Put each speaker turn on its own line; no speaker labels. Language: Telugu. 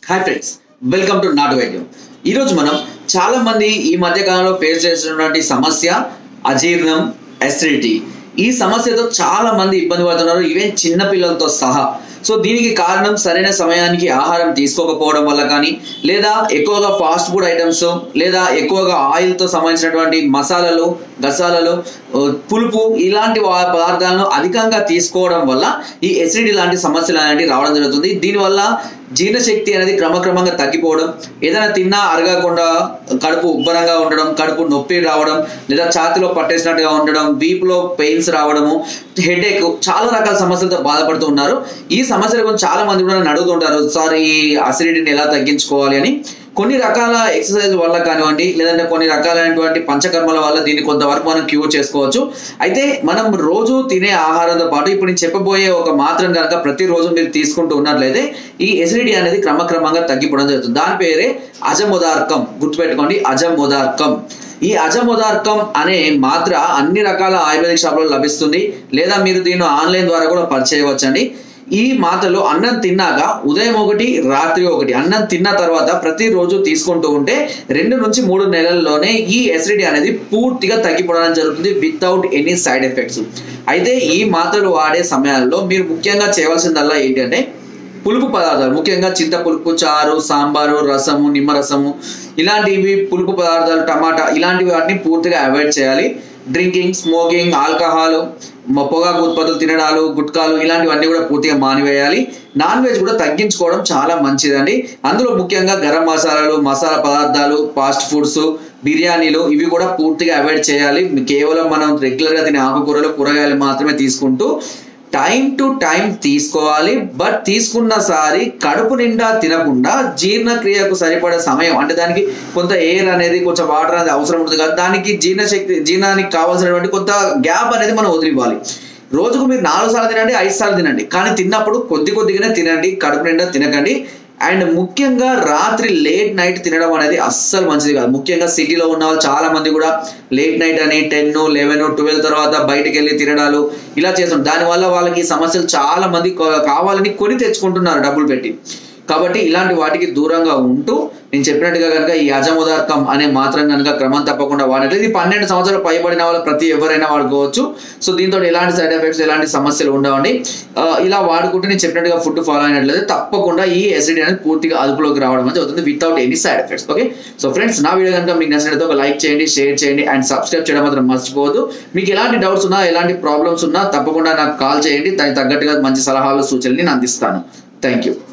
హాయ్ ఫ్రెండ్స్ వెల్కమ్ టు నాటు వైద్యం ఈరోజు మనం చాలా మంది ఈ మధ్య కాలంలో ఫేస్ చేస్తున్నటువంటి సమస్య అజీర్ణం అసిడిటీ ఈ సమస్యతో చాలా మంది ఇబ్బంది పడుతున్నారు ఈవెన్ చిన్న పిల్లలతో సహా సో దీనికి కారణం సరైన సమయానికి ఆహారం తీసుకోకపోవడం వల్ల కానీ లేదా ఎక్కువగా ఫాస్ట్ ఫుడ్ ఐటమ్స్ లేదా ఎక్కువగా ఆయిల్తో సంబంధించినటువంటి మసాలాలు గసాలలు ఆ, పులుపు ఇలాంటి వా- పదార్థాలను అధికంగా తీసుకోవడం వల్ల ఈ ఎసిడిటీ లాంటి సమస్యలు అనేవి రావడం జరుగుతుంది దీనివల్ల జీర్ణశక్తి అనేది క్రమక్రమంగా తగ్గిపోవడం ఏదైనా తిన్నా అరగకుండా కడుపు ఉబ్బరంగా ఉండడం కడుపు నొప్పి రావడం లేదా ఛాతిలో పట్టేసినట్టుగా ఉండడం వీపులో పెయిన్స్ రావడము హెడేక్ చాలా రకాల సమస్యలతో బాధపడుతూ ఉన్నారు ఈ సమస్యల గురించి చాలా మంది కూడా నన్ను అడుగుతుంటారు సార్ ఈ అసిడిటీని ఎలా తగ్గించుకోవాలి అని కొన్ని రకాల ఎక్సర్సైజ్ వల్ల కానివ్వండి లేదంటే కొన్ని రకాలైనటువంటి పంచకర్మల వల్ల దీన్ని కొంతవరకు మనం క్యూర్ చేసుకోవచ్చు అయితే మనం రోజు తినే ఆహారంతో పాటు ఇప్పుడు నేను చెప్పబోయే ఒక మాత్రం కనుక ప్రతిరోజు మీరు తీసుకుంటూ ఉన్నట్లయితే ఈ ఎసిడిటీ అనేది క్రమక్రమంగా తగ్గిపోవడం జరుగుతుంది దాని పేరే అజముదార్కం గుర్తుపెట్టుకోండి అజముదార్కం ఈ అజముదార్కం అనే మాత్ర అన్ని రకాల ఆయుర్వేదిక్ షాపులో లభిస్తుంది లేదా మీరు దీన్ని ఆన్లైన్ ద్వారా కూడా పర్చేయవచ్చండి ఈ మాత్రలు అన్నం తిన్నాక ఉదయం ఒకటి రాత్రి ఒకటి అన్నం తిన్న తర్వాత ప్రతిరోజు తీసుకుంటూ ఉంటే రెండు నుంచి మూడు నెలల్లోనే ఈ ఎసిడిటీ అనేది పూర్తిగా తగ్గిపోవడం జరుగుతుంది వితౌట్ ఎనీ సైడ్ ఎఫెక్ట్స్ అయితే ఈ మాత్రలు వాడే సమయాల్లో మీరు ముఖ్యంగా చేయవలసిందల్లా ఏంటంటే పులుపు పదార్థాలు ముఖ్యంగా చింత పులుపు చారు సాంబారు రసము నిమ్మరసము ఇలాంటివి పులుపు పదార్థాలు టమాటా ఇలాంటి వాటిని పూర్తిగా అవాయిడ్ చేయాలి డ్రింకింగ్ స్మోకింగ్ ఆల్కహాల్ మ- పొగాకు ఉత్పత్తులు తినడాలు గుట్కాలు ఇలాంటివన్నీ కూడా పూర్తిగా మానివేయాలి నాన్ వెజ్ కూడా తగ్గించుకోవడం చాలా మంచిదండి అందులో ముఖ్యంగా గరం మసాలాలు మసాలా పదార్థాలు ఫాస్ట్ ఫుడ్స్ బిర్యానీలు ఇవి కూడా పూర్తిగా అవాయిడ్ చేయాలి కేవలం మనం రెగ్యులర్గా తినే ఆకుకూరలు కూరగాయలు మాత్రమే తీసుకుంటూ టైం టు టైం తీసుకోవాలి బట్ తీసుకున్న సారి కడుపు నిండా తినకుండా జీర్ణక్రియకు సరిపడే సమయం అంటే దానికి కొంత ఎయిర్ అనేది కొంచెం వాటర్ అనేది అవసరం ఉంటుంది కదా దానికి జీర్ణశక్తి జీర్ణానికి కావాల్సినటువంటి కొంత గ్యాప్ అనేది మనం వదిలివ్వాలి రోజుకు మీరు నాలుగు సార్లు తినండి ఐదు సార్లు తినండి కానీ తిన్నప్పుడు కొద్ది కొద్దిగానే తినండి కడుపు నిండా తినకండి అండ్ ముఖ్యంగా రాత్రి లేట్ నైట్ తినడం అనేది అస్సలు మంచిది కాదు ముఖ్యంగా సిటీలో ఉన్న వాళ్ళు చాలా మంది కూడా లేట్ నైట్ అని టెన్ లెవెన్ ట్వెల్వ్ తర్వాత బయటకు వెళ్ళి తినడాలు ఇలా చేస్తుంటారు దానివల్ల వాళ్ళకి ఈ సమస్యలు చాలా మంది కా- కావాలని కొని తెచ్చుకుంటున్నారు డబ్బులు పెట్టి కాబట్టి ఇలాంటి వాటికి దూరంగా ఉంటూ నేను చెప్పినట్టుగా కనుక ఈ అజముదార్కం అనే మాత్రం కనుక క్రమం తప్పకుండా వాడినట్లయితే ఇది పన్నెండు సంవత్సరాలు పైబడిన వాళ్ళు ప్రతి ఎవరైనా వాడుకోవచ్చు సో దీంతో ఎలాంటి సైడ్ ఎఫెక్ట్స్ ఎలాంటి సమస్యలు ఉండవండి ఆ, ఇలా వాడుకుంటే నేను చెప్పినట్టుగా ఫుడ్ ఫాలో అయినట్లయితే తప్పకుండా ఈ ఎసిడిటీ అనేది పూర్తిగా అదుపులోకి రావడం అనేది అవుతుంది without any side effects okay so friends నా వీడియో కనుక మీకు నచ్చినట్లయితే ఒక లైక్ చేయండి షేర్ చేయండి అండ్ సబ్స్క్రైబ్ చేయడం మాత్రం మర్చిపోవద్దు మీకు ఎలాంటి డౌట్స్ ఉన్నా ఎలాంటి ప్రాబ్లమ్స్ ఉన్నా తప్పకుండా నాకు కాల్ చేయండి దానికి తగ్గట్టుగా మంచి సలహాలు సూచనలు నేను అందిస్తాను థ్యాంక్ యూ